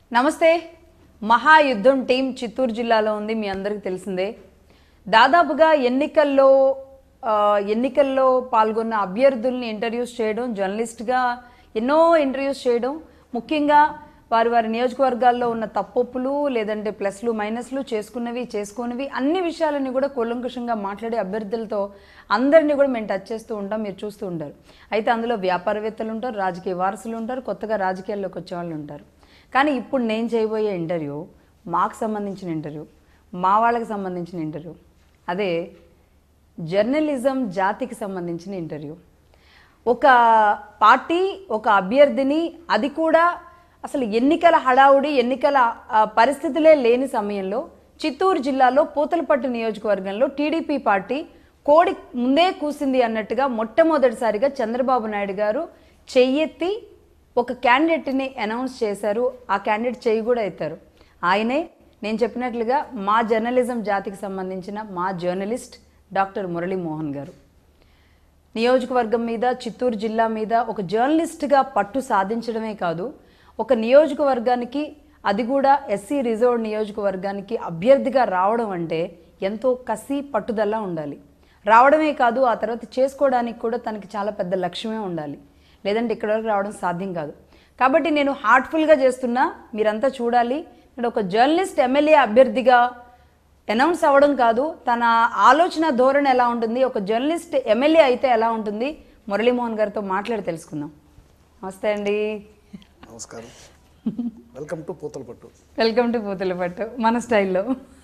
నమస్తే మహాయుద్ధం టీం చిత్తూరు జిల్లాలో ఉంది మీ అందరికీ తెలిసిందే దాదాపుగా ఎన్నికల్లో ఆ, ఎన్నికల్లో పాల్గొన్న అభ్యర్థుల్ని ఇంటర్వ్యూస్ చేయడం జర్నలిస్ట్గా ఎన్నో ఇంటర్వ్యూస్ చేయడం ముఖ్యంగా వారి వారి నియోజకవర్గాల్లో ఉన్న తప్పొప్పులు లేదంటే ప్లస్లు మైనస్లు చేసుకున్నవి చేసుకోనివి అన్ని విషయాలని కూడా కూలంకషంగా మాట్లాడే అభ్యర్థులతో అందరినీ కూడా మేము టచ్ చేస్తూ ఉంటాం మీరు చూస్తూ ఉంటారు అయితే అందులో వ్యాపారవేత్తలు ఉంటారు రాజకీయ వారసులు ఉంటారు కొత్తగా రాజకీయాల్లోకి వచ్చే వాళ్ళు ఉంటారు కానీ ఇప్పుడు నేను చేయబోయే ఇంటర్వ్యూ మాకు సంబంధించిన ఇంటర్వ్యూ మా వాళ్ళకి సంబంధించిన ఇంటర్వ్యూ అదే జర్నలిజం జాతికి సంబంధించిన ఇంటర్వ్యూ ఒక పార్టీ ఒక అభ్యర్థిని అది కూడా అసలు ఎన్నికల హడావుడి ఎన్నికల ఆ, పరిస్థితులే లేని సమయంలో చిత్తూరు జిల్లాలో పూతలపట్టు నియోజకవర్గంలో టీడీపీ పార్టీ కోడి ముందే కూసింది అన్నట్టుగా మొట్టమొదటిసారిగా చంద్రబాబు నాయుడు గారు చెయ్యెత్తి ఒక క్యాండిడేట్ని అనౌన్స్ చేశారు ఆ క్యాండిడేట్ చెయ్యి కూడా ఎత్తారు ఆయనే నేను చెప్పినట్లుగా మా జర్నలిజం జాతికి సంబంధించిన మా జర్నలిస్ట్ డాక్టర్ మురళీమోహన్ గారు నియోజకవర్గం మీద చిత్తూరు జిల్లా మీద ఒక జర్నలిస్ట్గా పట్టు సాధించడమే కాదు ఒక నియోజకవర్గానికి అది కూడా ఎస్సీ రిజర్వ్ నియోజకవర్గానికి అభ్యర్థిగా రావడం అంటే ఎంతో కసి పట్టుదల ఉండాలి రావడమే కాదు ఆ తర్వాత చేసుకోవడానికి కూడా తనకి చాలా పెద్ద లక్ష్యమే ఉండాలి లేదంటే ఇక్కడ వరకు రావడం సాధ్యం కాదు కాబట్టి నేను హార్ట్ఫుల్గా చేస్తున్నా మీరంతా చూడాలి నేను ఒక జర్నలిస్ట్ ఎమ్మెల్యే అభ్యర్థిగా అనౌన్స్ అవ్వడం కాదు తన ఆలోచన ధోరణి ఎలా ఉంటుంది ఒక జర్నలిస్ట్ ఎమ్మెల్యే అయితే ఎలా ఉంటుంది మురళీమోహన్ గారితో మాట్లాడి తెలుసుకుందాం నమస్తే అండి నమస్కారం welcome to Puthalapattu welcome to Puthalapattu మన స్టైల్లో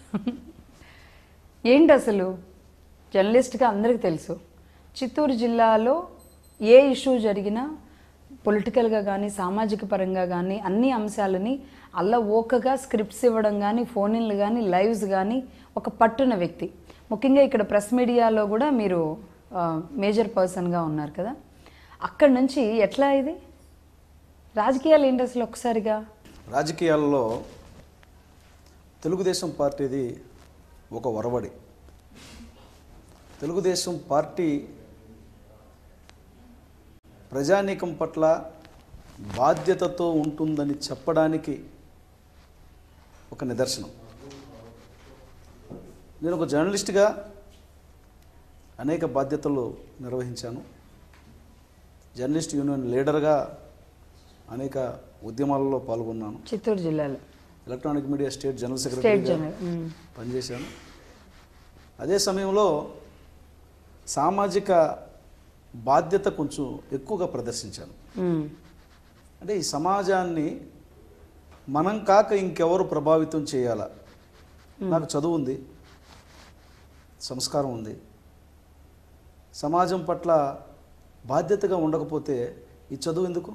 ఏంటి అసలు జర్నలిస్ట్గా అందరికీ తెలుసు చిత్తూరు జిల్లాలో ఏ ఇష్యూ జరిగినా పొలిటికల్గా కానీ సామాజిక పరంగా కానీ అన్ని అంశాలని అల్ల ఓకగా స్క్రిప్ట్స్ ఇవ్వడం కానీ ఫోన్లు కానీ లైవ్స్ కానీ ఒక పట్టున వ్యక్తి ముఖ్యంగా ఇక్కడ ప్రెస్ మీడియాలో కూడా మీరు మేజర్ పర్సన్గా ఉన్నారు కదా అక్కడి నుంచి ఎట్లా ఇది రాజకీయాలు ఏంటి అసలు ఒకసారిగా రాజకీయాల్లో తెలుగుదేశం పార్టీది ఒక వరవడి తెలుగుదేశం పార్టీ ప్రజానీకం పట్ల బాధ్యతతో ఉంటుందని చెప్పడానికి ఒక నిదర్శనం నేను ఒక జర్నలిస్ట్గా అనేక బాధ్యతలు నిర్వహించాను జర్నలిస్ట్ యూనియన్ లీడర్గా అనేక ఉద్యమాలలో పాల్గొన్నాను చిత్తూరు జిల్లాలో electronic media state general state సెక్రటరీగా జనరల్ మ్మ్. పనిచేశాను అదే సమయంలో సామాజిక బాధ్యత కొంచెం ఎక్కువగా ప్రదర్శించాను మ్మ్. అంటే ఈ సమాజాన్ని మనం కాక ఇంకెవరు ప్రభావితం చేయాలా నాకు చదువు ఉంది సంస్కారం ఉంది సమాజం పట్ల బాధ్యతగా ఉండకపోతే ఈ చదువు ఎందుకు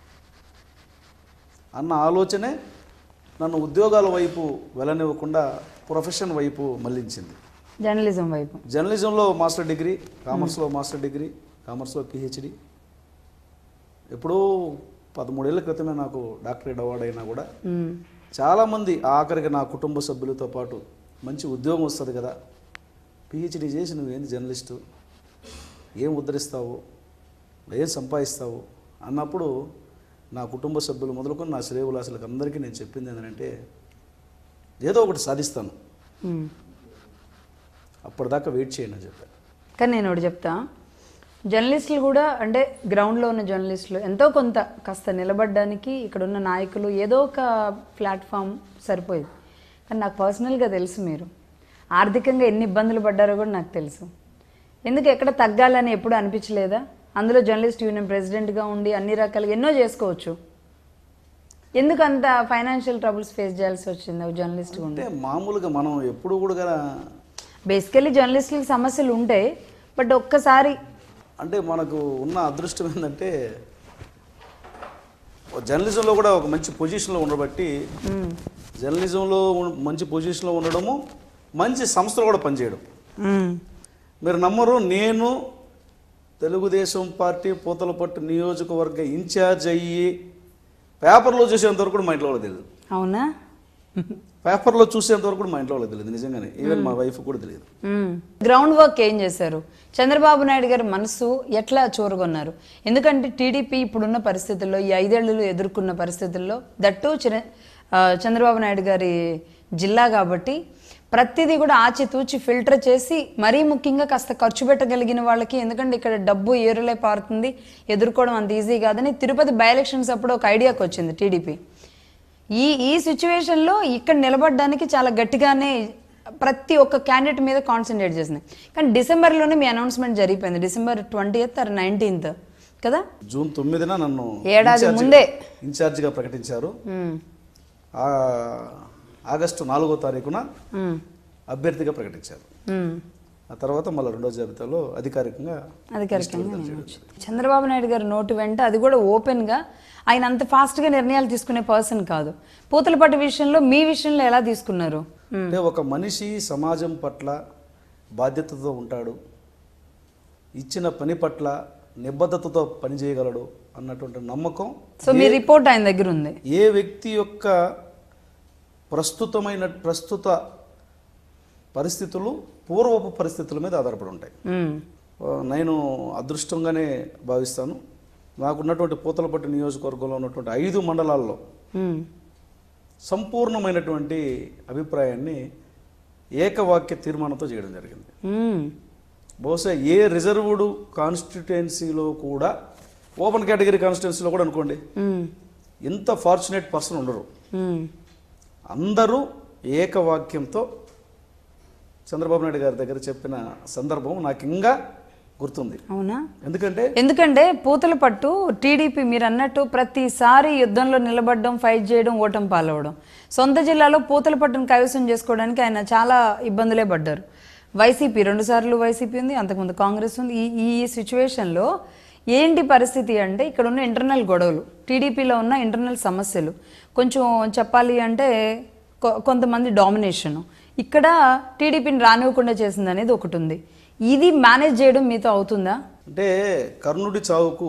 అన్న ఆలోచనే నన్ను ఉద్యోగాల వైపు వెళ్ళనివ్వకుండా ప్రొఫెషన్ వైపు మళ్లించింది జర్నలిజం వైపు జర్నలిజంలో మాస్టర్ డిగ్రీ కామర్స్లో మాస్టర్ డిగ్రీ కామర్స్లో పిహెచ్డి ఎప్పుడో పదమూడేళ్ల క్రితమే నాకు డాక్టరేట్ అవార్డు అయినా కూడా మ్మ్. చాలామంది ఆఖరికి నా కుటుంబ సభ్యులతో పాటు మంచి ఉద్యోగం వస్తుంది కదా పిహెచ్డి చేసి నువ్వేంది జర్నలిస్టు ఏం ఉద్ధరిస్తావు ఏం సంపాదిస్తావు అన్నప్పుడు నా కుటుంబ సభ్యులు మొదలుకొని నా శ్రేయవులాసులకు అందరికీ నేను చెప్పింది ఏంటంటే ఏదో ఒకటి సాధిస్తాను మ్మ్. అప్పటిదాకా వెయిట్ చేయండి అని చెప్పాను కానీ నేను ఒకటి చెప్తా జర్నలిస్టులు కూడా అంటే గ్రౌండ్లో ఉన్న జర్నలిస్టులు ఎంతో కొంత కాస్త నిలబడడానికి ఇక్కడ ఉన్న నాయకులు ఏదో ఒక ప్లాట్ఫామ్ సరిపోయేది కానీ నాకు పర్సనల్గా తెలుసు మీరు ఆర్థికంగా ఎన్ని ఇబ్బందులు పడ్డారో కూడా నాకు తెలుసు ఎందుకు ఎక్కడ తగ్గాలని ఎప్పుడు అనిపించలేదా అందులో జర్నలిస్ట్ యూనియన్ ప్రెసిడెంట్గా ఉండి అన్ని రకాలుగా ఎన్నో చేసుకోవచ్చు ఎందుకు అంత ఫైనాన్షియల్ ట్రబుల్స్ ఫేస్ చేయాల్సి వచ్చింది ఒక జర్నలిస్ట్గా ఉండి అంటే మామూలుగా మనం ఎప్పుడు కూడా బేసికలీ జర్నలిస్టులకు సమస్యలు ఉంటాయి బట్ ఒక్కసారి అంటే మనకు ఉన్న అదృష్టం ఏంటంటే జర్నలిజంలో కూడా ఒక మంచి పొజిషన్లో ఉండబట్టి మ్మ్. జర్నలిజంలో ఉన్- మంచి పొజిషన్లో ఉండడము మంచి సంస్థలో కూడా పనిచేయడం మ్మ్. మీరు నమ్మరు నేను తెలుగుదేశం పార్టీ పూతలపట్టు నియోజకవర్గ ఇన్ఛార్జ్ అయ్యి పేపర్లో చూసేంత వరకు కూడా మా ఇంట్లో వాళ్ళకి తెలియదు అవునా పేపర్లో చూసేంత వరకు కూడా మా ఇంట్లో వాళ్ళకి తెలియదు నిజంగానే ఈవెన్ మా వైఫ్ కూడా తెలియదు గ్రౌండ్ వర్క్ ఏం చేశారు చంద్రబాబు నాయుడు గారి మనసు ఎట్లా చూరగొన్నారు ఎందుకంటే టీడీపీ ఇప్పుడున్న పరిస్థితుల్లో ఈ ఐదేళ్లలో ఎదుర్కొన్న పరిస్థితుల్లో దట్టు చిర ఆ, చంద్రబాబు నాయుడు గారి జిల్లా కాబట్టి ప్రతిదీ కూడా ఆచితూచి ఫిల్టర్ చేసి మరీ ముఖ్యంగా కాస్త ఖర్చు పెట్టగలిగిన వాళ్ళకి ఎందుకంటే ఇక్కడ డబ్బు ఏరులే పారుతుంది ఎదుర్కోవడం అంత ఈజీ కాదని తిరుపతి బై ఎలక్షన్స్ అప్పుడు ఒక ఐడియాకి వచ్చింది టీడీపీ ఈ ఈ సిచ్యువేషన్లో ఇక్కడ నిలబడడానికి చాలా గట్టిగానే ప్రతి ఒక్క క్యాండిడేట్ మీద కాన్సన్ట్రేట్ చేసింది కానీ డిసెంబర్లోనే మీ అనౌన్స్మెంట్ జరిగిపోయింది December twenty eighth or nineteenth కదా జూన్ తొమ్మిదిన నన్ను ఏడాది ఇన్ఛార్జిగా- ముందే. ఇన్ఛార్జిగా ప్రకటించారు మ్మ్. ఆ, ఆగస్టు నాలుగో తారీఖున మ్మ్. అభ్యర్థిగా ప్రకటించారు మ్మ్. ఆ తర్వాత మళ్ళీ రెండో జాబితాలో అధికారికంగా అధికారికంగా నేను వచ్చింది. చంద్రబాబు నాయుడు గారి నోటు వెంట అది కూడా ఓపెన్గా ఆయన అంత ఫాస్ట్గా నిర్ణయాలు తీసుకునే పర్సన్ కాదు పూతలపట్టు విషయంలో మీ విషయంలో ఎలా తీసుకున్నారు అంటే ఒక మనిషి సమాజం పట్ల బాధ్యతతో ఉంటాడు ఇచ్చిన పని పట్ల నిబద్ధతతో పనిచేయగలడు అన్నటువంటి నమ్మకం సో మీ రిపోర్ట్ ఆయన దగ్గర ఉంది ఏ వ్యక్తి యొక్క ప్రస్తుతమైన ప్రస్తుత పరిస్థితులు పూర్వపు పరిస్థితుల మీద ఆధారపడి ఉంటాయి మ్మ్. ఆ, నేను అదృష్టంగానే భావిస్తాను నాకున్నటువంటి పూతలపట్టు నియోజకవర్గంలో ఉన్నటువంటి ఐదు మండలాల్లో మ్మ్. సంపూర్ణమైనటువంటి అభిప్రాయాన్ని ఏకవాక్య తీర్మానంతో చేయడం జరిగింది మ్మ్. బహుశా ఏ రిజర్వ్డ్ కాన్స్టిట్యుయెన్సీలో కూడా ఓపెన్ కేటగిరీ కాన్స్టిట్యుయెన్సీలో కూడా అనుకోండి మ్మ్. ఇంత ఫార్చునేట్ పర్సన్ ఉండరు మ్మ్. అందరూ ఏకవాక్యంతో చంద్రబాబు నాయుడు గారి దగ్గర చెప్పిన సందర్భం నాకు ఇంకా గుర్తుంది అవునా ఎందుకంటే ఎందుకంటే పూతల పట్టు టీడీపీ మీరు అన్నట్టు ప్రతిసారి యుద్ధంలో నిలబడడం ఫైట్ చేయడం ఓటం పాలవడం సొంత జిల్లాలో పూతల పట్టును కైవసం చేసుకోవడానికి ఆయన చాలా ఇబ్బందులే పడ్డారు వైసీపీ రెండుసార్లు వైసీపీ ఉంది అంతకుముందు కాంగ్రెస్ ఉంది ఈ ఈ సిచ్యువేషన్లో ఏంటి పరిస్థితి అంటే ఇక్కడ ఉన్న ఇంటర్నల్ గొడవలు టీడీపీలో ఉన్న ఇంటర్నల్ సమస్యలు కొంచెం చెప్పాలి అంటే కొ- కొంతమంది డామినేషను ఇక్కడ టీడీపీని రానివ్వకుండా చేసింది అనేది ఒకటి ఉంది ఇది మేనేజ్ చేయడం మీతో అవుతుందా అంటే కర్ణుడి చావుకు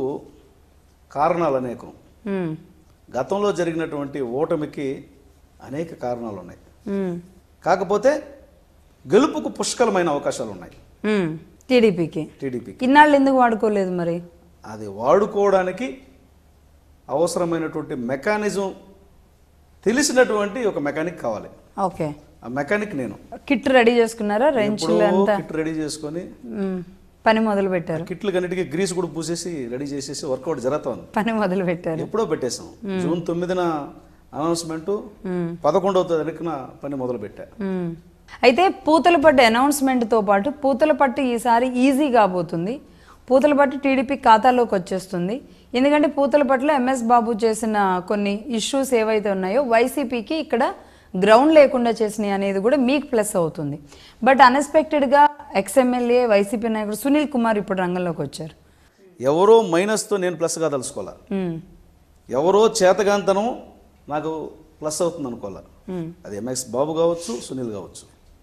కారణాలు అనేకం మ్మ్. గతంలో జరిగినటువంటి ఓటమికి అనేక కారణాలు ఉన్నాయి మ్మ్. కాకపోతే గెలుపుకు పుష్కలమైన అవకాశాలు ఉన్నాయి మ్మ్. టీడీపీకి టీడీపీకి ఇన్నాళ్ళు ఎందుకు వాడుకోలేదు మరి అది వాడుకోవడానికి అవసరమైనటువంటి మెకానిజం తెలిసినటువంటి ఒక మెకానిక్ కావాలి ఓకే ఆ మెకానిక్ నేను కిట్ రెడీ చేసుకున్నారా రెంచులు ఎప్పుడో అంతా కిట్ రెడీ చేసుకొని మ్మ్. పని మొదలు పెట్టారు కిట్లు కన్నిటికీ గ్రీస్ కూడా పూసేసి రెడీ చేసేసి వర్కౌట్ జరుగుతోంది పని మొదలు పెట్టారు ఎప్పుడో పెట్టేశాం జూన్ తొమ్మిదిన అనౌన్స్మెంట్ పదకొండవ తారీఖున పని మొదలు పెట్టా మ్మ్. అయితే పూతల పట్టు అనౌన్స్మెంట్తో పాటు పూతల పట్టు ఈసారి ఈజీ కాబోతుంది పూతల పట్టు టీడీపీ ఖాతాలోకి వచ్చేస్తుంది ఎందుకంటే పూతల పట్టులో ఎంఎస్ బాబు చేసిన కొన్ని ఇష్యూస్ ఏవైతే ఉన్నాయో వైసీపీకి ఇక్కడ గ్రౌండ్ లేకుండా చేసినాయి అనేది కూడా మీకు ప్లస్ అవుతుంది బట్ అన్ఎక్స్పెక్టెడ్గా ఎక్స్ఎమ్మెల్యే వైసీపీ నాయకుడు సునీల్ కుమార్ ఇప్పుడు రంగంలోకి వచ్చారు ఎవరో మైనస్తో నేను ప్లస్గా తలుసుకోవాలా మ్మ్. ఎవరో చేతగాంతనం నాకు ప్లస్ అవుతుంది అనుకోవాలా మ్మ్. అది ఎంఎక్స్ బాబు కావచ్చు సునీల్ కావచ్చు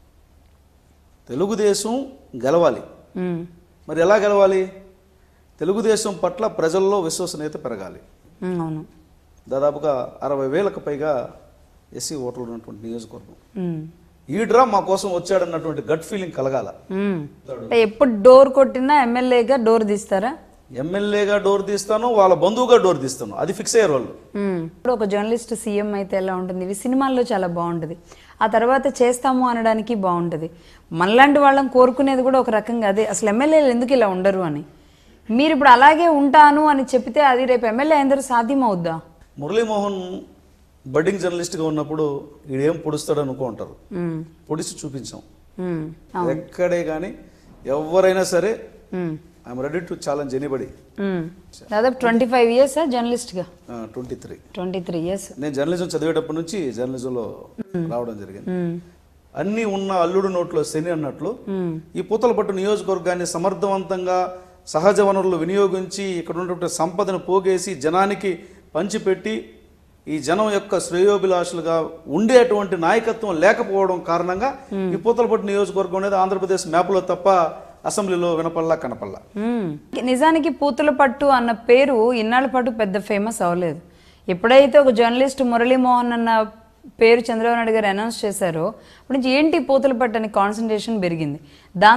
తెలుగుదేశం గెలవాలి మ్మ్. మరి ఎలా గెలవాలి తెలుగుదేశం పట్ల ప్రజల్లో విశ్వసనీయత పెరగాలి మ్మ్. అవును దాదాపుగా అరవై వేలకు పైగా ఎస్సీ ఓటర్లు ఉన్నటువంటి నియోజకవర్గం మ్మ్. ఈడ్రా మా కోసం వచ్చాడన్నటువంటి గట్ ఫీలింగ్ కలగాల మ్మ్. అంటే ఎప్పుడు డోర్ కొట్టినా ఎమ్మెల్యేగా డోర్ తీస్తారా ఎమ్మెల్యేగా డోర్ తీస్తాను వాళ్ళ బంధువుగా డోర్ తీస్తాను అది ఫిక్స్ అయ్యారు వాళ్ళు మ్మ్. ఇప్పుడు ఒక జర్నలిస్ట్ సీఎం అయితే ఎలా ఉంటుంది ఇవి సినిమాల్లో చాలా బాగుంటుంది ఆ తర్వాత చేస్తాము అనడానికి బాగుంటుంది మనలాంటి వాళ్ళని కోరుకునేది కూడా ఒక రకంగా అదే అసలు ఎమ్మెల్యేలు ఎందుకు ఇలా ఉండరు అని మీరు ఇప్పుడు అలాగే ఉంటాను అని చెప్తే అది రేపు ఎమ్మెల్యే అందరూ సాధ్యం అవుద్దా మురళీమోహన్ బడ్డింగ్ జర్నలిస్ట్గా ఉన్నప్పుడు ఈడేం పొడుస్తాడు అనుకో ఉంటారు మ్మ్. పొడిచి చూపించాం మ్మ్. ఎక్కడే కానీ ఎవరైనా సరే hmm. I'm ready to challenge anybody hmm. దాదాపు ట్వంటీ ఫైవ్ ఇయర్స్ జర్నలిస్ట్గా twenty three twenty three years నేను జర్నలిజం చదివేటప్పటి నుంచి జర్నలిజంలో రావడం జరిగింది అన్నీ ఉన్న అల్లుడు నోట్లో శని అన్నట్లు ఈ పూతలపట్టు నియోజకవర్గాన్ని సమర్థవంతంగా సహజ వనరులు వినియోగించి ఇక్కడ ఉన్నటువంటి సంపదను పోగేసి జనానికి పంచిపెట్టి ఈ జనం యొక్క శ్రేయోభిలాషులుగా ఉండేటువంటి నాయకత్వం లేకపోవడం కారణంగా ఈ పూతలపట్టు నియోజకవర్గం అనేది ఆంధ్రప్రదేశ్ మ్యాప్లో తప్ప అసెంబ్లీలో వినపల్లా కనపల్లా మ్మ్. నిజానికి పూతుల పట్టు అన్న పేరు ఇన్నాళ్ళ పాటు పెద్ద ఫేమస్ అవ్వలేదు ఎప్పుడైతే ఒక జర్నలిస్ట్ మురళీమోహన్ అన్న పేరు చంద్రబాబు నాయుడు గారు అనౌన్స్ చేశారో అప్పటి నుంచి ఏంటి పూతుల పట్టు అని కాన్సన్ట్రేషన్ పెరిగింది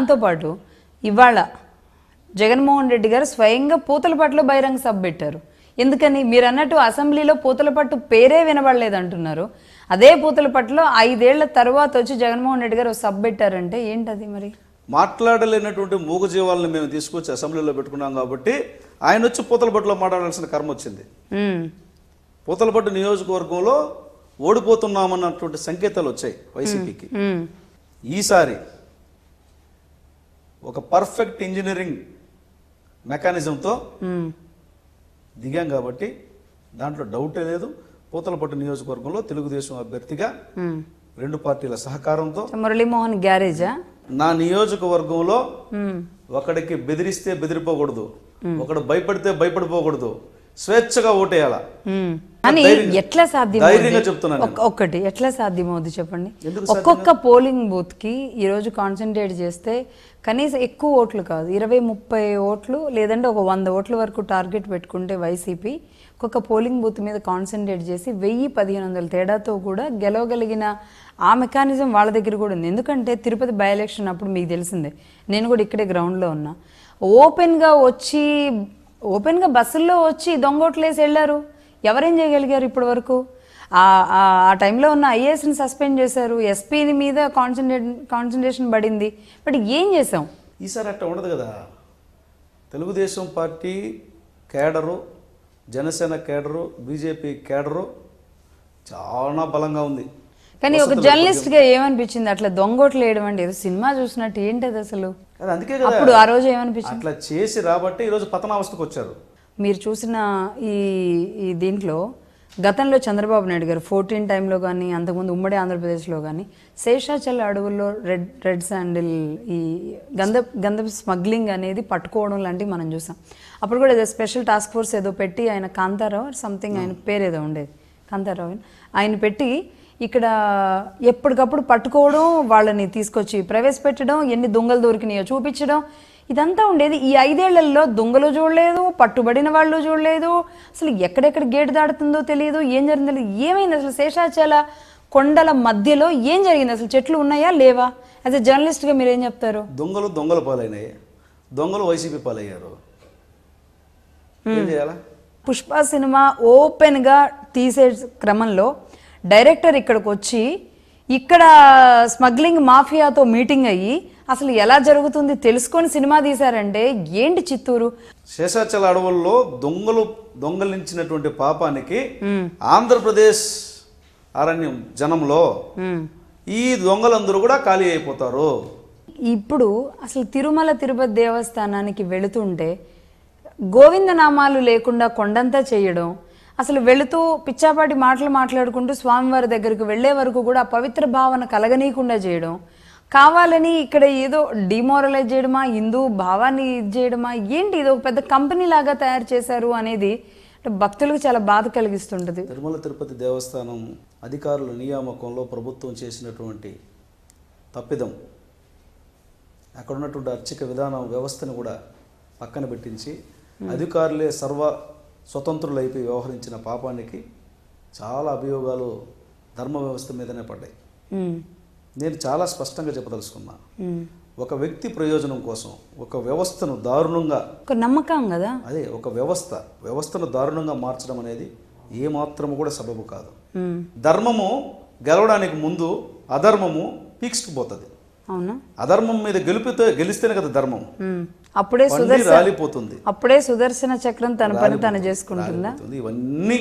దాంతోపాటు ఇవాళ జగన్మోహన్ రెడ్డి గారు స్వయంగా పూతల పట్టులో బహిరంగ సభ పెట్టారు ఎందుకని మీరు అన్నట్టు అసెంబ్లీలో పూతలపట్టు పేరే వినబడలేదు అంటున్నారు అదే పూతలపట్టులో ఐదేళ్ల తర్వాత వచ్చి జగన్మోహన్ రెడ్డి గారు ఒక సబ్ పెట్టారంటే ఏంటది మరి మాట్లాడలేనటువంటి మూగజీవాలను మేము తీసుకొచ్చి అసెంబ్లీలో పెట్టుకున్నాం కాబట్టి ఆయన వచ్చి పూతలపట్టులో మాట్లాడాల్సిన కర్మ వచ్చింది ఉమ్, పూతలపట్టు నియోజకవర్గంలో ఓడిపోతున్నామన్నటువంటి సంకేతాలు వచ్చాయి వైసీపీకి ఉమ్, ఈసారి ఒక పర్ఫెక్ట్ ఇంజనీరింగ్ మెకానిజంతో ఉమ్. దిగాం కాబట్టి దాంట్లో డౌటే లేదు పూతలపట్టు నియోజకవర్గంలో తెలుగుదేశం అభ్యర్థిగా ఉమ్. రెండు పార్టీల సహకారంతో మురళీమోహన్ గ్యారేజా నా నియోజకవర్గంలో ఉమ్, ఒకడికి బెదిరిస్తే బెదిరిపోకూడదు ఒకడు భయపడితే భయపడిపోకూడదు స్వేచ్ఛగా ఓటేయాల ఉమ్. అని ధైర్యంగా- ఎట్లా సాధ్యం ధైర్యంగా చెప్తున్నాను ఒక్- ఒక్కటి ఎట్లా సాధ్యమవుద్ది చెప్పండి ఎందుకు ఒక్కొక్క పోలింగ్ బూత్ కి ఈ రోజు కాన్సన్ట్రేట్ చేస్తే కనీసం ఎక్కువ ఓట్లు కాదు ఇరవై ముప్పై ఓట్లు లేదంటే ఒక వంద ఓట్ల వరకు టార్గెట్ పెట్టుకుంటే వైసీపీ ఒక్కొక్క పోలింగ్ బూత్ మీద కాన్సన్ట్రేట్ చేసి వెయ్యి పదిహేను వందల తేడాతో కూడా గెలవగలిగిన ఆ మెకానిజం వాళ్ళ దగ్గర కూడా ఉంది ఎందుకంటే తిరుపతి బై ఎలక్షన్ అప్పుడు మీకు తెలిసిందే నేను కూడా ఇక్కడే గ్రౌండ్లో ఉన్నా ఓపెన్గా వచ్చి ఓపెన్గా బస్సుల్లో వచ్చి దొంగోట్లేసి వెళ్ళారు ఎవరేం చేయగలిగారు ఇప్పటి వరకు ఆ ఆ- ఆ టైంలో ఉన్న ఐఏఎస్ని సస్పెండ్ చేశారు ఎస్పీని మీద కాన్సన్ట్రేట్ కాన్సన్ట్రేషన్ పడింది బట్ ఏం చేసాం ఈసారి అట్లా ఉండదు కదా Telugu Desam party cadre Janasena cadre BJP cadre చాలా బలంగా ఉంది కానీ ఒక జర్నలిస్ట్ గా ఏమనిపించింది అట్లా దొంగోట్లు వేయడం అంటే ఏదో సినిమా చూసినట్టు ఏంటది అసలు అది అందుకే కదా అప్పుడు ఆ రోజు ఏమనిపించింది అట్లా చేసి రాబట్టి ఈరోజు పతనావస్థకు వచ్చారు మీరు చూసిన ఈ ఈ దీంట్లో గతంలో చంద్రబాబు నాయుడు గారు ఫోర్టీన్ టైంలో కానీ అంతకుముందు ఉమ్మడి ఆంధ్రప్రదేశ్లో కానీ శేషాచల అడవుల్లో రెడ్ రెడ్ శాండిల్ ఈ గంధ గంధ స్మగ్లింగ్ అనేది పట్టుకోవడం లాంటివి మనం చూసాం అప్పుడు కూడా ఏదో స్పెషల్ టాస్క్ ఫోర్స్ ఏదో పెట్టి ఆయన కాంతారావు సంథింగ్ ఆయన పేరు ఏదో ఉండేది కాంతారావు అని. ఆయన పెట్టి ఇక్కడ ఎప్పటికప్పుడు పట్టుకోవడం వాళ్ళని తీసుకొచ్చి ప్రవేశపెట్టడం ఎన్ని దొంగలు దొరికినాయో చూపించడం ఇదంతా ఉండేది ఈ ఐదేళ్లలో దొంగలు చూడలేదు పట్టుబడిన వాళ్ళు చూడలేదు అసలు ఎక్కడెక్కడ గేటు దాడుతుందో తెలియదు ఏం జరిగిందో తెలియదు ఏమైంది అసలు శేషాచల కొండల మధ్యలో ఏం జరిగింది అసలు చెట్లు ఉన్నాయా లేవా యాజ్ ఎ జర్నలిస్ట్గా మీరు ఏం చెప్తారు దొంగలు దొంగల పాలైనాయి దొంగలు వైసీపీ పాలయ్యారు ఏం చేయాలా పుష్ప సినిమా ఓపెన్గా తీసే క్రమంలో డైరెక్టర్ ఇక్కడికి వచ్చి ఇక్కడ స్మగ్లింగ్ మాఫియాతో మీటింగ్ అయ్యి అసలు ఎలా జరుగుతుంది తెలుసుకొని సినిమా తీశారంటే ఏంటి చిత్తూరు శేషాచల అడవుల్లో దొంగలు దొంగలించినటువంటి పాపానికి ఆంధ్రప్రదేశ్ అరణ్యం జనంలో మ్మ్. ఈ దొంగలందరూ కూడా ఖాళీ అయిపోతారు ఇప్పుడు అసలు తిరుమల తిరుపతి దేవస్థానానికి వెళుతుంటే గోవిందనామాలు లేకుండా కొండంతా చేయడం అసలు వెళుతూ పిచ్చాపాటి మాటలు మాట్లాడుకుంటూ స్వామివారి దగ్గరికి వెళ్ళే వరకు కూడా ఆ పవిత్ర భావన కలగనీయకుండా చేయడం కావాలని ఇక్కడ ఏదో డిమోరలైజ్ చేయడమా హిందూ భావాన్ని ఇది చేయడమా ఏంటి ఇది ఒక పెద్ద కంపెనీ లాగా తయారు చేశారు అనేది అంటే భక్తులకు చాలా బాధ కలిగిస్తుంటది తిరుమల తిరుపతి దేవస్థానం అధికారుల నియామకంలో ప్రభుత్వం చేసినటువంటి తప్పిదం అక్కడ ఉన్నటువంటి అర్చక విధానం వ్యవస్థను కూడా పక్కన పెట్టించి అధికారులే సర్వ స్వతంత్రులైపోయి వ్యవహరించిన పాపానికి చాలా అభియోగాలు ధర్మ వ్యవస్థ మీదనే పడ్డాయి ఉమ్, నేను చాలా స్పష్టంగా చెప్పదలుచుకున్నా ఉమ్. ఒక వ్యక్తి ప్రయోజనం కోసం ఒక వ్యవస్థను దారుణంగా ఒక నమ్మకం కదా అదే ఒక వ్యవస్థ వ్యవస్థను దారుణంగా మార్చడం అనేది ఏమాత్రము కూడా సబబు కాదు ఉమ్, ధర్మము గెలవడానికి ముందు అధర్మము పీక్స్కుపోతుంది అవునా అధర్మం మీద గెలిపితే గెలిస్తేనే కదా ధర్మం ఉమ్. అప్పుడే పల్లి సుదర్శన రాలిపోతుంది అప్పుడే సుదర్శన చక్రం తన పని తను చేసుకుంటుందా రాలిపోతుంది. ఇవన్నీ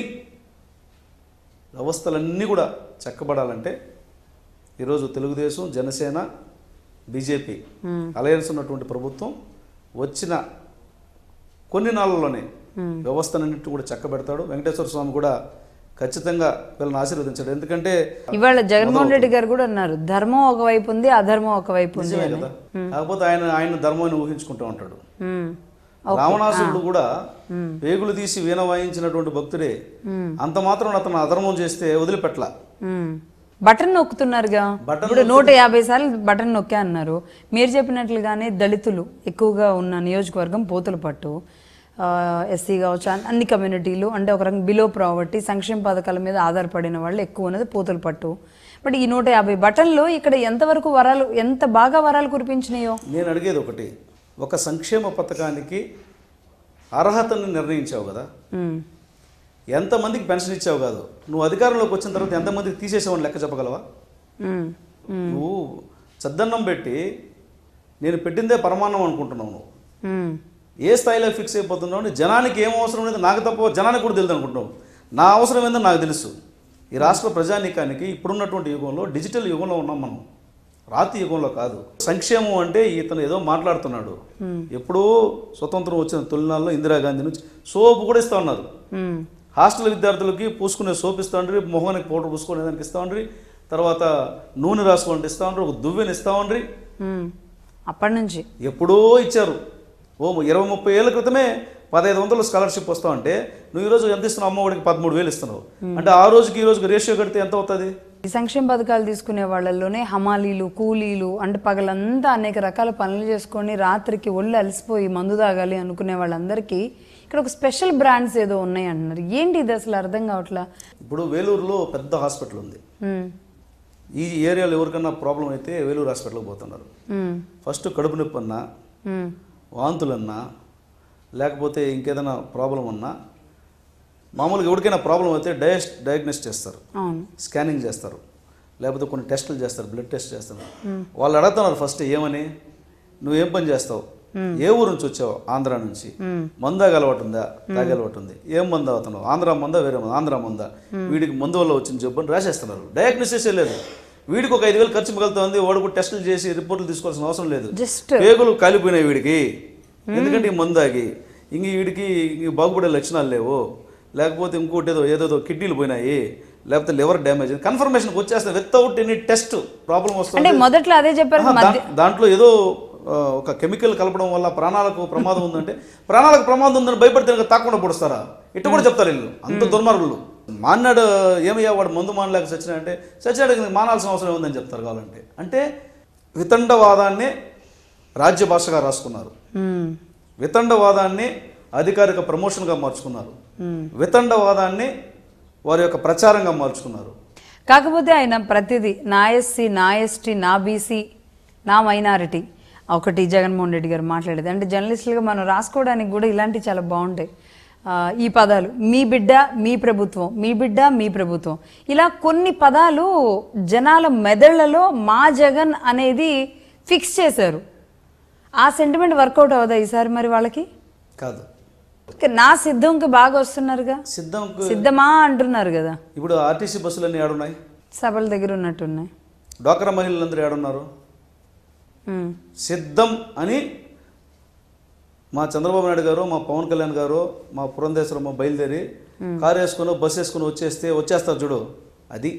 వ్యవస్థలన్నీ కూడా చెక్కబడాలంటే ఈరోజు తెలుగుదేశం జనసేన బీజేపీ అలయన్స్ ఉన్నటువంటి ప్రభుత్వం వచ్చిన కొన్ని నాళ్ళలోనే వ్యవస్థలన్నింటినీ కూడా చక్కబెడతాడు వెంకటేశ్వర స్వామి కూడా ఖచ్చితంగా వీళ్ళని ఆశీర్వదించాడు ఎందుకంటే ఇవాళ జగన్మోహన్ రెడ్డి గారు కూడా అన్నారు ధర్మం ఒకవైపు ఉంది అధర్మం ఒకవైపు ఉంది నిజమే కదా కాకపోతే ఆయన ఆయన ధర్మాన్ని ఊహించుకుంటూ ఉంటాడు ఉమ్, రావణాసురుడు కూడా పేగులు తీసి వీణ వాయించినటువంటి భక్తుడే అంత మాత్రం అతను అధర్మం చేస్తే వదిలిపెట్టలా ఉమ్. బటన్ నొక్కుతున్నారుగా బటన్ ఇప్పుడు నూట యాభై సార్లు బటన్ నొక్కా అన్నారు మీరు చెప్పినట్లుగానే దళితులు ఎక్కువగా ఉన్న నియోజకవర్గం పోతుల పట్టు ఎస్సీ కావచ్చు అన్- అన్ని కమ్యూనిటీలు అంటే ఒక రకం బిలో ప్రావర్టీ సంక్షేమ పథకాల మీద ఆధారపడిన వాళ్ళు ఎక్కువ ఉన్నది పోతుల పట్టు బట్ ఈ నూట యాభై బటన్లు ఇక్కడ ఎంతవరకు వరాలు ఎంత బాగా వరాలు కురిపించినాయో నేను అడిగేది ఒకటి ఒక సంక్షేమ పథకానికి అర్హతను నిర్ణయించావు కదా ఉమ్, ఎంతమందికి పెన్షన్ ఇచ్చావు కాదు నువ్వు అధికారంలోకి వచ్చిన తర్వాత ఎంతమందికి తీసేసావని లెక్క చెప్పగలవా ఉమ్, ఉమ్, నువ్వు చద్దన్నం పెట్టి నేను పెట్టిందే పరమాన్నం అనుకుంటున్నావు నువ్వు ఉమ్, ఏ స్థాయిలో ఫిక్స్ అయిపోతున్నావు అని జనానికి ఏం అవసరం లేదు నాకు తప్ప జనానికి కూడా తెలియదు అనుకుంటున్నావు నా అవసరం ఏందో నాకు తెలుసు ఈ రాష్ట్ర ప్రజానీకానికి ఇప్పుడున్నటువంటి యుగంలో డిజిటల్ యుగంలో ఉన్నాం మనం రాతి యుగంలో కాదు సంక్షేమం అంటే ఇతను ఏదో మాట్లాడుతున్నాడు ఎప్పుడో స్వతంత్రం వచ్చిన తొలినాల్లో ఇందిరాగాంధీ నుంచి సోపు కూడా ఇస్తా ఉన్నారు ఉమ్, హాస్టల్ విద్యార్థులకి పూసుకునే సోప్ ఇస్తా ఉండ్రి మొహానికి పౌడర్ పూసుకునే దానికి ఇస్తా ఉండ్రి తర్వాత నూనె రాసుకోవాలంటే ఇస్తా ఉండ్రి ఒక దువ్వెని ఇస్తా ఉండ్రి ఉమ్. అప్పటి నుంచి ఎప్పుడో ఇచ్చారు ఓ ఇరవై ముప్పై ఏళ్ళ క్రితమే పదహైదు వందలు స్కాలర్షిప్ వస్తావు అంటే నువ్వు ఈరోజు ఎంత ఇస్తున్నావు అమ్మఒడికి పదమూడు వేలు ఇస్తున్నావు అంటే ఆ రోజుకి ఈ రోజుకి రేషియో కడితే ఎంత అవుతుంది ఈ సంక్షేమ పథకాలు తీసుకునే వాళ్ళల్లోనే హమాలీలు కూలీలు అంటే పగలంతా అనేక రకాల పనులు చేసుకొని రాత్రికి ఒళ్ళు అలసిపోయి మందు తాగాలి అనుకునే వాళ్ళందరికీ ఇక్కడ ఒక స్పెషల్ బ్రాండ్స్ ఏదో ఉన్నాయి అంటున్నారు ఏంటి ఇది అసలు అర్థం కావట్లా ఇప్పుడు వేలూరులో పెద్ద హాస్పిటల్ ఉంది ఉమ్, ఈ ఏరియాలో ఎవరికన్నా ప్రాబ్లం అయితే వేలూరు హాస్పిటల్కి పోతున్నారు ఉమ్, ఫస్ట్ కడుపు నొప్పి అన్నా ఉమ్, వాంతులన్నా లేకపోతే ఇంకేదైనా ప్రాబ్లం ఉన్నా మామూలుగా ఎవరికైనా ప్రాబ్లం అయితే డయాస్ డయాగ్నోస్ చేస్తారు అవును స్కానింగ్ చేస్తారు లేకపోతే కొన్ని టెస్టులు చేస్తారు బ్లడ్ టెస్ట్ చేస్తారు వాళ్ళు అడుగుతున్నారు ఫస్ట్ ఏమని నువ్వు ఏం పని చేస్తావు ఏ ఊరు నుంచి వచ్చావు ఆంధ్ర నుంచి మందాగ అలవాటు ఉందా తాగే అలవాటు ఉంది ఏం మందు అవుతున్నావు ఆంధ్ర మందా వేరే మందా ఆంధ్ర మందా వీడికి మందు వల్ల వచ్చిన జబ్బు అని రాసేస్తున్నారు డయాగ్నోసిస్ లేదు వీడికి ఒక ఐదు వేలు ఖర్చు మిగులుతుంది వాడు కూడా టెస్టులు చేసి రిపోర్ట్లు తీసుకోవాల్సిన అవసరం లేదు జస్ట్ పేగులు కాలిపోయినాయి వీడికి ఎందుకంటే ఈ మందు ఆగి ఇంక వీడికి ఇంక బాగుపడే లక్షణాలు లేవు లేకపోతే ఇంకోటి ఏదో ఏదేదో కిడ్నీలు పోయినాయి లేకపోతే లివర్ డ్యామేజ్ కన్ఫర్మేషన్కి వచ్చేస్తుంది వితౌట్ ఎనీ టెస్ట్ ప్రాబ్లం అంటే వస్తుంది మొదట్లో అదే చెప్పారు ఆహా, దా- దాంట్లో ఏదో ఆ, ఒక కెమికల్ కలపడం వల్ల ప్రాణాలకు ప్రమాదం ఉందంటే ప్రాణాలకు ప్రమాదం ఉందని భయపడితే కనుక తాకుండా పొడుస్తారా ఇట్టు కూడా చెప్తారు వీళ్ళు అంత దుర్మార్గులు మాన్నాడు ఏమయ్యా వాడు మందు మానలేక సచ్చినా అంటే సచ్చినాడు ఇంక మానాల్సిన అవసరం ఉందని చెప్తారు కావాలంటే అంటే వితండవాదాన్ని రాజ్య భాషగా రాసుకున్నారు ఉమ్, వితండవాదాన్ని అధికారిక ప్రమోషన్గా మార్చుకున్నారు వితండవాదాన్ని వారి యొక్క ప్రచారంగా మార్చుకున్నారు కాకపోతే ఆయన ప్రతిదీ నా ఎస్సీ నా ఎస్టీ నా బీసీ నా మైనారిటీ ఒకటి జగన్మోహన్ రెడ్డి గారు మాట్లాడేది అంటే జర్నలిస్టులుగా మనం రాసుకోవడానికి కూడా ఇలాంటివి చాలా బాగుంటాయి ఆ, ఈ పదాలు మీ బిడ్డ మీ ప్రభుత్వం మీ బిడ్డ మీ ప్రభుత్వం ఇలా కొన్ని పదాలు జనాల మెదళ్లలో మా జగన్ అనేది ఫిక్స్ చేశారు ఆ సెంటిమెంట్ వర్కౌట్ అవ్వదా ఈసారి మరి వాళ్ళకి కాదు ఇక నా సిద్ధంకి బాగా వస్తున్నారుగా సిద్ధం సిద్ధమా అంటున్నారు కదా ఇప్పుడు ఆర్టీసీ బస్సులన్నీ ఏడున్నాయి సభల దగ్గర ఉన్నట్టున్నాయి డ్వాక్రా మహిళలందరూ ఏడున్నారు ఉమ్. సిద్ధం అని మా చంద్రబాబు నాయుడు గారు మా పవన్ కళ్యాణ్ గారు మా పురంధేశ్వరమ్మ బయలుదేరి కారు వేసుకుని బస్సు వేసుకుని వచ్చేస్తే వచ్చేస్తారు చూడు అది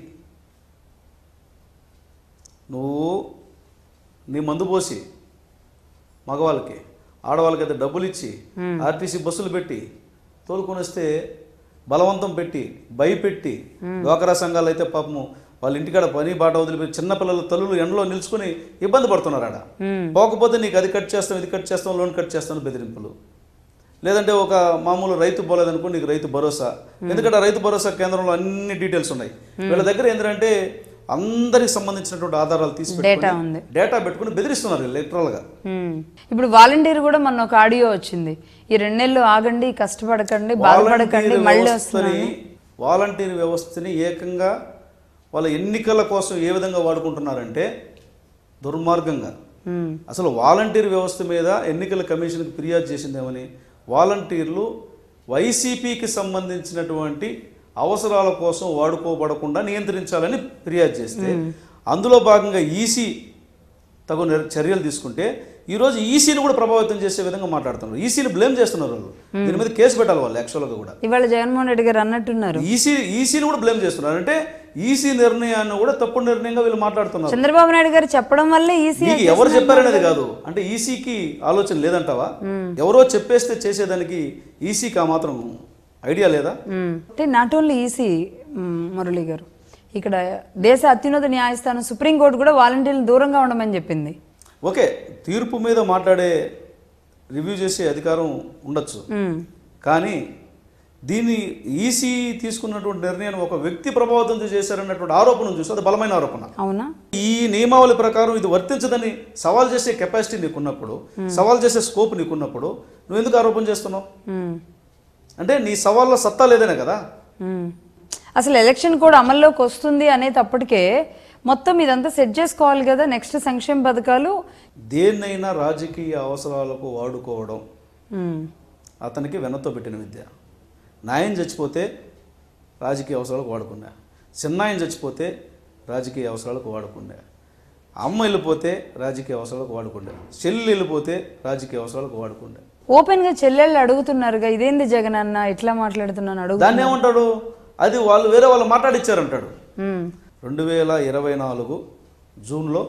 నువ్వు నీ మందు పోసి మగవాళ్ళకి ఆడవాళ్ళకి అయితే డబ్బులు ఇచ్చి ఆర్టీసీ బస్సులు పెట్టి తోలుకొని వస్తే బలవంతం పెట్టి భయపెట్టి డ్వాకరా సంఘాలు అయితే పాపము వాళ్ళ ఇంటికాడ పని బాట వదిలిపెట్టి చిన్నపిల్లల తల్లులు ఎండలో నిల్చుకొని ఇబ్బంది పడుతున్నారు ఆడ పోకపోతే నీకు అది కట్ చేస్తాం ఇది కట్ చేస్తాం లోన్ కట్ చేస్తాం బెదిరింపులు లేదంటే ఒక మామూలు రైతు పోలేదనుకో నీకు రైతు భరోసా ఎందుకంటే ఆ రైతు భరోసా కేంద్రంలో అన్ని డీటెయిల్స్ ఉన్నాయి వీళ్ళ దగ్గర ఏంటంటే అందరికి సంబంధించినటువంటి ఆధారాలు తీసి డేటా పెట్టుకొని ఉంది డేటా పెట్టుకుని బెదిరిస్తున్నారు లిటరల్గా ఉమ్. ఇప్పుడు వాలంటీర్ కూడా మొన్న ఒక ఆడియో వచ్చింది ఈ రెండు నెలలు ఆగండి కష్టపడకండి బాధపడకండి వాలంటీర్ మళ్ళీ వ్యవస్థని వస్తున్నాను వాలంటీర్ వ్యవస్థని ఏకంగా వాళ్ళ ఎన్నికల కోసం ఏ విధంగా వాడుకుంటున్నారంటే దుర్మార్గంగా ఉమ్. అసలు వాలంటీర్ వ్యవస్థ మీద ఎన్నికల కమిషన్కి ఫిర్యాదు చేసిందేమని వాలంటీర్లు వైసీపీకి సంబంధించినటువంటి అవసరాల కోసం వాడుకోబడకుండా నియంత్రించాలని ఫిర్యాదు చేస్తే అందులో భాగంగా ఈసీ తగు నిర్- చర్యలు తీసుకుంటే ఈరోజు ఈసీని కూడా ప్రభావితం చేసే విధంగా మాట్లాడుతున్నారు ఈసీని బ్లేమ్ చేస్తున్నారు వాళ్ళు దీని మీద కేసు పెట్టాలి వాళ్ళు యాక్చువల్గా కూడా ఇవాళ జగన్మోహన్ రెడ్డి గారు అన్నట్టున్నారు ఈసీ ఈసీని కూడా బ్లేమ్ చేస్తున్నారు అంటే ఈసీ నిర్ణయాన్ని కూడా తప్పుడు నిర్ణయంగా వీళ్ళు మాట్లాడుతున్నారు చంద్రబాబు నాయుడు గారు చెప్పడం వల్లే ఈసీ నీకు ఎవరు చెప్పారనేది కాదు అంటే ఈసీకి ఆలోచన లేదంటావా ఎవరో చెప్పేస్తే చేసేదానికి ఈసీకి ఆ మాత్రం ఐడియా లేదా అంటే నాట్ ఓన్లీ ఈసీ మురళి గారు ఇక్కడ దేశ అత్యున్నత న్యాయస్థానం సుప్రీంకోర్టు కూడా వాలంటీర్లు దూరంగా ఉండమని చెప్పింది ఓకే తీర్పు మీద మాట్లాడే రివ్యూ చేసే అధికారం ఉండొచ్చు ఉమ్. కానీ దీన్ని ఈసీ తీసుకున్నటువంటి నిర్ణయాన్ని ఒక వ్యక్తి ప్రభావితం చేశారన్నటువంటి ఆరోపణ చూసి అది బలమైన ఆరోపణ అవునా ఈ నియమావళి ప్రకారం ఇది వర్తించదని సవాల్ చేసే కెపాసిటీ నీకున్నప్పుడు సవాల్ చేసే స్కోప్ నీకున్నప్పుడు నువ్వు ఎందుకు ఆరోపణ చేస్తున్నావు ఉమ్. అంటే నీ సవాళ్ళ సత్తా లేదనే కదా మ్మ్. అసలు ఎలక్షన్ కూడా అమల్లోకి వస్తుంది అనేటప్పటికే మొత్తం ఇదంతా సెట్ చేసుకోవాలి కదా నెక్స్ట్ సంక్షేమ పథకాలు దేన్నైనా రాజకీయ అవసరాలకు వాడుకోవడం మ్మ్. అతనికి వెనతో పెట్టిన విద్య నాయన చచ్చిపోతే రాజకీయ అవసరాలకు వాడుకున్నా చిన్నాయన చచ్చిపోతే రాజకీయ అవసరాలకు వాడుకున్నా అమ్మ వెళ్ళిపోతే రాజకీయ అవసరాలకు వాడుకుండే చెల్లి వెళ్ళిపోతే రాజకీయ అవసరాలకు వాడుకుండే ఓపెన్ గా చెల్లెళ్ళు అడుగుతున్నారుగా ఇదేంది జగన్ అన్న ఇట్లా మాట్లాడుతున్నాను అడుగు దాన్ని ఏమంటాడు అది వాళ్ళు వేరే వాళ్ళు మాట్లాడిచ్చారంటాడు మ్మ్. రెండు వేల ఇరవై నాలుగు జూన్లో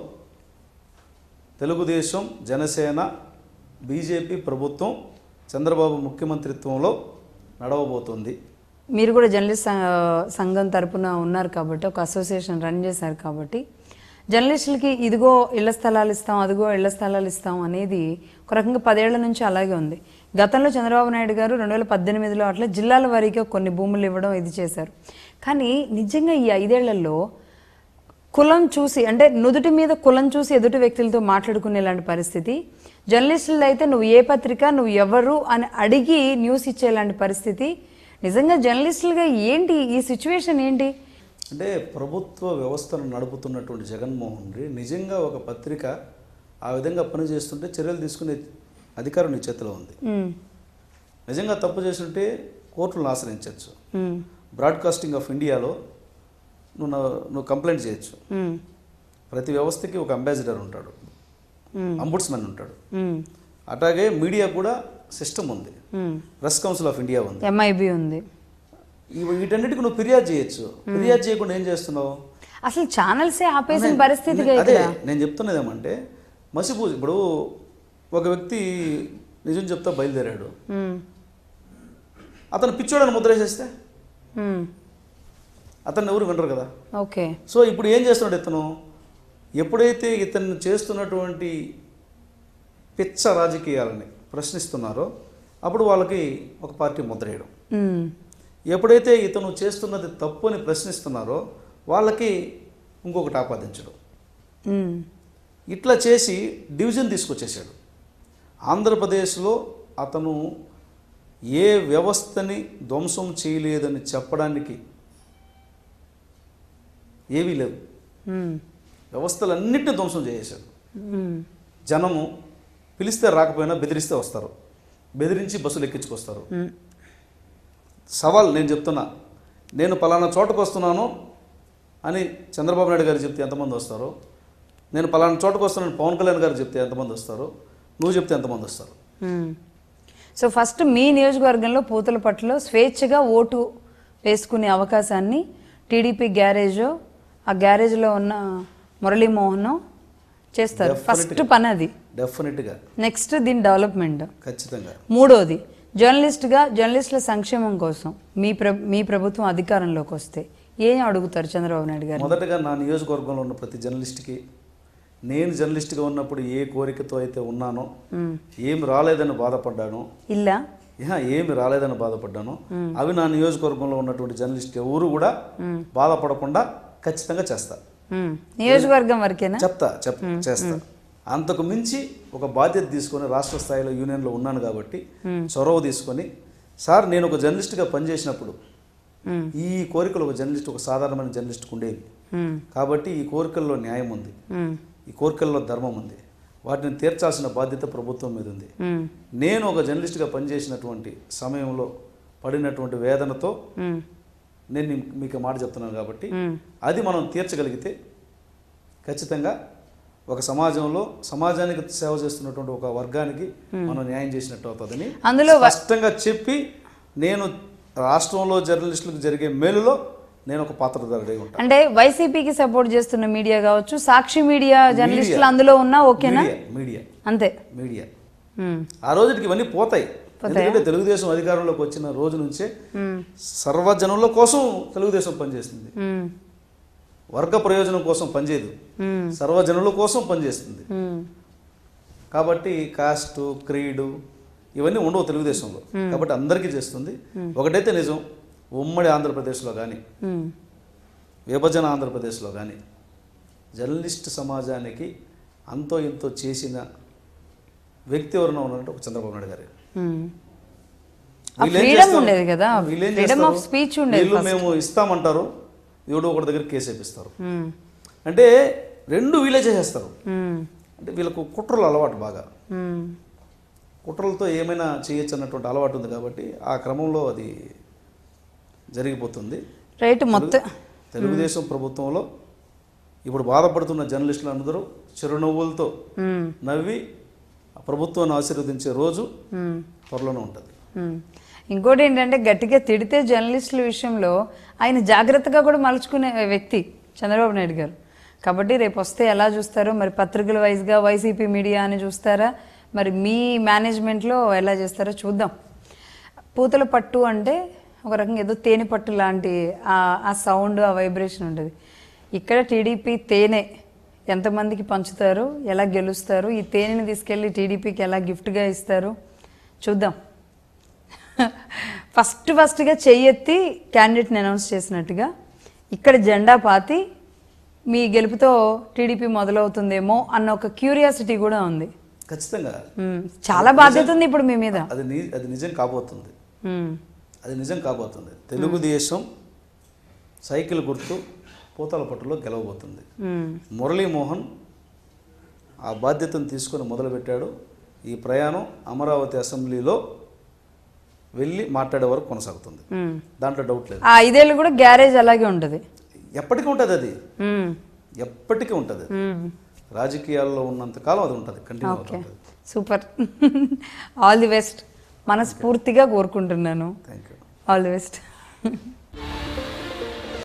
తెలుగుదేశం జనసేన బీజేపీ ప్రభుత్వం చంద్రబాబు ముఖ్యమంత్రిత్వంలో నడవబోతుంది మీరు కూడా జర్నలిస్ట్ స- సంఘం తరపున ఉన్నారు కాబట్టి ఒక అసోసియేషన్ రన్ చేశారు కాబట్టి జర్నలిస్టులకి ఇదిగో ఇళ్ల స్థలాలు ఇస్తాం అదిగో ఇళ్ల స్థలాలు ఇస్తాం అనేది ఒక రకంగా పదేళ్ల నుంచి అలాగే ఉంది గతంలో చంద్రబాబు నాయుడు గారు రెండు వేల పద్దెనిమిదిలో అట్లా జిల్లాల వారీగా కొన్ని భూములు ఇవ్వడం ఇది చేశారు కానీ నిజంగా ఈ ఐదేళ్లలో కులం చూసి అంటే నుదుటి మీద కులం చూసి ఎదుటి వ్యక్తులతో మాట్లాడుకునేలాంటి పరిస్థితి జర్నలిస్టులు అయితే నువ్వు ఏ పత్రిక నువ్వు ఎవరు అని అడిగి న్యూస్ ఇచ్చేలాంటి పరిస్థితి నిజంగా జర్నలిస్టులుగా ఏంటి ఈ సిచ్యువేషన్ ఏంటి అంటే ప్రభుత్వ వ్యవస్థను నడుపుతున్నటువంటి జగన్మోహన్ రెడ్డి నిజంగా ఒక పత్రిక ఆ విధంగా పనిచేస్తుంటే చర్యలు తీసుకునే అధికారం నీ చేతిలో ఉంది ఉమ్, నిజంగా తప్పు చేస్తుంటే కోర్టులను ఆశ్రయించవచ్చు ఉమ్, బ్రాడ్కాస్టింగ్ ఆఫ్ ఇండియాలో నువ్వు నా- నువ్వు కంప్లైంట్ చేయొచ్చు ఉమ్, ప్రతి వ్యవస్థకి ఒక అంబాసిడర్ ఉంటాడు ఉమ్, అంబుడ్స్మెన్ ఉంటాడు ఉమ్, అట్లాగే మీడియా కూడా సిస్టమ్ ఉంది um. Press council of India ఉంది ఎంఐబి ఉంది ఇవి- వీటన్నిటికి నువ్వు ఫిర్యాదు చేయొచ్చు ఫిర్యాదు చేయకుండా ఏం చేస్తున్నావు అసలు ఛానల్సే ఆపేసిన పరిస్థితిగా అదే ఇక్కడ నేను చెప్తున్నది ఏమంటే మసిపూజ ఇప్పుడు ఒక వ్యక్తి నిజం చెప్తా బయలుదేరాడు ఉమ్, అతను పిచ్చోడని ముద్రేసేస్తే ఉమ్, అతన్ని ఎవరు వినరు కదా ఓకే సో ఇప్పుడు ఏం చేస్తున్నాడు ఇతను ఎప్పుడైతే ఇతను చేస్తున్నటువంటి పిచ్చ రాజకీయాలని ప్రశ్నిస్తున్నారో అప్పుడు వాళ్ళకి ఒక పార్టీ ముద్రేయడం ఉమ్, ఎప్పుడైతే ఇతను చేస్తున్నది తప్పు అని ప్రశ్నిస్తున్నారో వాళ్ళకి ఇంకొకటి ఆపాదించడం ఉమ్, ఇట్లా చేసి డివిజన్ తీసుకొచ్చేసాడు ఆంధ్రప్రదేశ్లో అతను ఏ వ్యవస్థని ధ్వంసం చేయలేదని చెప్పడానికి ఏవీ లేవు ఉమ్, వ్యవస్థలన్నింటినీ ధ్వంసం చేసేసాడు ఉమ్, జనము పిలిస్తే రాకపోయినా బెదిరిస్తే వస్తారు బెదిరించి బస్సులు ఎక్కించుకొస్తారు ఉమ్, సవాల్ నేను చెప్తున్నా నేను పలానా చోటకు వస్తున్నాను అని చంద్రబాబు నాయుడు గారు చెప్తే ఎంతమంది వస్తారు నేను పలానా చోటకు వస్తున్నాను పవన్ కళ్యాణ్ గారు చెప్తే ఎంతమంది వస్తారు నువ్వు చెప్తే ఎంతమంది వస్తారు మ్మ్. సో ఫస్ట్ మీ నియోజకవర్గంలో పూతలపట్టులో స్వేచ్ఛగా ఓటు వేసుకునే అవకాశాన్ని టీడీపీ గ్యారేజ్ ఆ గ్యారేజ్లో ఉన్న మురళీమోహన్ చేస్తారు ఫస్ట్ పని అది డెఫినెట్గా నెక్స్ట్ దీని డెవలప్మెంట్ ఖచ్చితంగా మూడోది జర్నలిస్ట్గా జర్నలిస్టుల సంక్షేమం కోసం మీ ప్ర మీ ప్రభుత్వం అధికారంలోకి వస్తే ఏం అడుగుతారు చంద్రబాబు నాయుడు గారు మొదటగా నా నియోజకవర్గంలో ఉన్న ప్రతి జర్నలిస్ట్కి నేను జర్నలిస్ట్గా ఉన్నప్పుడు ఏ కోరికతో అయితే ఉన్నానో ఏమి రాలేదని బాధపడ్డానో ఇల్లా ఇహ ఏమి రాలేదని బాధపడ్డానో అవి నా నియోజకవర్గంలో ఉన్నటువంటి జర్నలిస్ట్ ఎవరు కూడా బాధపడకుండా ఖచ్చితంగా చేస్తా మ్మ్. నియోజకవర్గం వరకేనా చెప్తా చెప్ చేస్తా అంతకు మించి ఒక బాధ్యత తీసుకొని రాష్ట్ర స్థాయిలో యూనియన్లో ఉన్నాను కాబట్టి చొరవ తీసుకొని సార్ నేను ఒక జర్నలిస్ట్గా పనిచేసినప్పుడు మ్మ్. ఈ కోరికలు ఒక జర్నలిస్ట్ ఒక సాధారణమైన జర్నలిస్ట్కి ఉండేవి మ్మ్. కాబట్టి ఈ కోరికల్లో న్యాయం ఉంది మ్మ్. ఈ కోరికల్లో ధర్మం ఉంది వాటిని తీర్చాల్సిన బాధ్యత ప్రభుత్వం మీద ఉంది మ్మ్. నేను ఒక జర్నలిస్ట్గా పనిచేసినటువంటి సమయంలో పడినటువంటి వేదనతో మ్మ్. నేను నీ- మీకు మాట చెప్తున్నాను కాబట్టి మ్మ్. అది మనం తీర్చగలిగితే ఖచ్చితంగా ఒక సమాజంలో సమాజానికి సేవ చేస్తున్నటువంటి ఒక వర్గానికి మనం న్యాయం చేసినట్టు అవుతుందని అందులో వ- స్పష్టంగా చెప్పి నేను రాష్ట్రంలో జర్నలిస్టులకు జరిగే మేలులో నేను ఒక పాత్రధారుడై ఉంటాను అంటే వైసీపీకి సపోర్ట్ చేస్తున్న మీడియా కావచ్చు సాక్షి మీడియా జర్నలిస్టులు అందులో ఉన్నా ఓకేనా మీడియా మీడియా అంతే మీడియా మ్మ్. ఆ రోజుకి ఇవన్నీ పోతాయి పోతాయా? ఎందుకంటే తెలుగుదేశం అధికారంలోకి వచ్చిన రోజు నుంచే మ్మ్. సర్వజనుల కోసం తెలుగుదేశం పనిచేస్తుంది మ్మ్. వర్గ ప్రయోజనం కోసం పనిచేయదు మ్మ్. సర్వజనుల కోసం పనిచేస్తుంది మ్మ్. కాబట్టి కాస్టు క్రీడు ఇవన్నీ ఉండవు తెలుగుదేశంలో కాబట్టి అందరికీ చేస్తుంది ఒకటైతే నిజం ఉమ్మడి ఆంధ్రప్రదేశ్లో కానీ మ్మ్. విభజన ఆంధ్రప్రదేశ్లో కానీ జర్నలిస్ట్ సమాజానికి అంతో ఇంతో చేసిన వ్యక్తి ఎవరైనా ఉన్నారంటే ఒక చంద్రబాబు నాయుడు గారు మ్మ్. ఆ వీళ్ళు ఏం freedom చేస్తారు? ఉండేది కదా. వీళ్ళు ఏం Freedom of చేస్తారు? speech ఉండేది వీళ్ళు first. మేము ఇస్తామంటారు ఎవడో ఒకటి దగ్గర కేసు వేపిస్తారు మ్మ్. అంటే రెండు వీళ్ళే చేసేస్తారు మ్మ్. అంటే వీళ్ళకు కుట్రలు అలవాటు బాగా మ్మ్. కుట్రలతో ఏమైనా చేయొచ్చు అన్నటువంటి అలవాటు ఉంది కాబట్టి ఆ క్రమంలో అది జరిగిపోతుంది రైట్ మొత్తం తెలుగుదేశం ప్రభుత్వంలో ఇప్పుడు బాధపడుతున్న జర్నలిస్టులు అందరూ చిరునవ్వులతో మ్మ్. నవ్వి ఆ ప్రభుత్వాన్ని ఆశీర్వదించే రోజు మ్మ్. త్వరలోనే ఉంటుంది మ్మ్. ఇంకోటి ఏంటంటే గట్టిగా తిడితే జర్నలిస్టుల విషయంలో ఆయన జాగ్రత్తగా కూడా మలుచుకునే వ్యక్తి చంద్రబాబు నాయుడు గారు కాబట్టి రేపు వస్తే ఎలా చూస్తారో మరి పత్రికల వైజ్గా వైసీపీ మీడియా అని చూస్తారా మరి మీ మేనేజ్మెంట్లో ఎలా చేస్తారో చూద్దాం పూతల పట్టు అంటే ఒక రకంగా ఏదో తేనె పట్టు లాంటి ఆ- ఆ సౌండ్ ఆ వైబ్రేషన్ ఉంటుంది ఇక్కడ టీడీపీ తేనె ఎంతమందికి పంచుతారు ఎలా గెలుస్తారు ఈ తేనెని తీసుకెళ్ళి టీడీపీకి ఎలా గిఫ్ట్గా ఇస్తారు చూద్దాం ఫస్ట్ ఫస్ట్గా చెయ్యెత్తి క్యాండిడేట్ని అనౌన్స్ చేసినట్టుగా ఇక్కడ జెండా పాతి మీ గెలుపుతో టీడీపీ మొదలవుతుందేమో అన్న ఒక క్యూరియాసిటీ కూడా ఉంది ఖచ్చితంగా మ్మ్. చాలా బాధ్యత ఉంది ఇప్పుడు మీ మీద అది ని అది నిజం కాబోతుంది మ్మ్. అది నిజం కాబోతుంది తెలుగుదేశం సైకిల్ గుర్తు పూతల పట్టులో గెలవబోతుంది మ్మ్. మురళీమోహన్ ఆ బాధ్యతను తీసుకొని మొదలుపెట్టాడు ఈ ప్రయాణం అమరావతి అసెంబ్లీలో వెళ్ళి మాట్లాడే వరకు కొనసాగుతుంది మ్మ్. దాంట్లో డౌట్ లేదు ఆ ఐదేళ్ళు కూడా గ్యారేజ్ అలాగే ఉంటుంది ఎప్పటికీ ఉంటుంది అది మ్మ్. ఎప్పటికీ ఉంటుంది మ్మ్. రాజకీయాల్లో ఉన్నంత కాలం అది ఉంటుంది కంటిన్యూ ఓకే అవుతుంది సూపర్ ఆల్ ది బెస్ట్ మనస్ఫూర్తిగా కోరుకుంటున్నాను thank you all the best